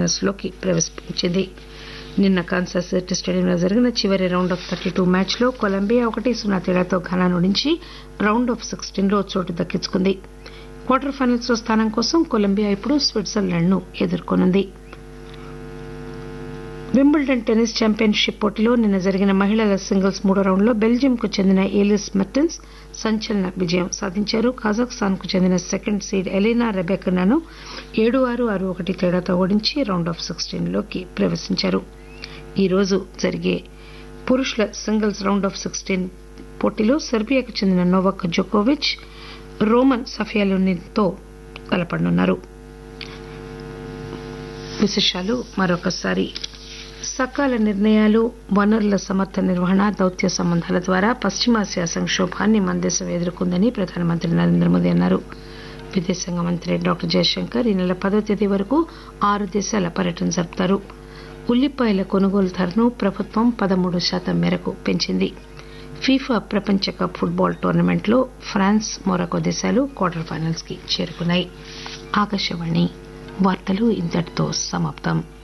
finals లోకి ప్రవేశించింది నిన్న కాన్సాస్ సిటీ స్టేడియంలో జరిగిన చివరి round of thirty two match లో కొలంబియా ఒకటి సున్నా తేడాతో ఘనాను ఓడించి రౌండ్ ఆఫ్ సిక్స్టీన్ లో చోటు దక్కించుకుంది క్వార్టర్ ఫైనల్స్ లో స్థానం కోసం కొలంబియా ఇప్పుడు స్విట్జర్లాండ్ ను ఎదుర్కొనుంది వింబుల్డన్ టెన్నిస్ ఛాంపియన్షిప్ పోటీలో నిన్న జరిగిన మహిళల సింగిల్స్ మూడో రౌండ్లో బెల్జియంకు చెందిన ఏలిస్ మెర్టెన్స్ సంచలన విజయం సాధించారు కజాఖ్స్తాన్ కు చెందిన సెకండ్ సీడ్ ఎలీనా రెబెకనాను ఏడు ఆరు ఆరు ఒకటి తేడాతో ఓడించి రౌండ్ ఆఫ్ సిక్స్టీన్ లోకి ప్రవేశించారు ఈ రోజు జరిగే పురుషుల సింగిల్స్ రౌండ్ ఆఫ్ సిక్స్టీన్ పోటీలో సెర్బియాకు చెందిన నోవాక్ జోకోవిచ్ రోమన్ సఫియాలోనితో తలపడనున్నారు విశేషాలు మరొకసారి సకాల నిర్ణయాలు వనరుల సమర్థ నిర్వహణ దౌత్య సంబంధాల ద్వారా పశ్చిమాసియా సంక్షోభాన్ని మన దేశం ఎదుర్కొందని ప్రధానమంత్రి నరేంద్ర మోదీ అన్నారు విదేశాంగ మంత్రి డాక్టర్ జయశంకర్ ఈ నెల పదో తేదీ వరకు ఆరు దేశాల పర్యటన జరుపుతారు ఉల్లిపాయల కొనుగోలు ధరను ప్రభుత్వం పదమూడు శాతం మేరకు పెంచింది ఫీఫా ప్రపంచ కప్ ఫుట్బాల్ టోర్నమెంట్లో ఫ్రాన్స్ మొరాకో దేశాలు క్వార్టర్ ఫైనల్స్ కి చేరుకున్నాయి ఆకాశవాణి వార్తలు ఇంతటితో సమాప్తం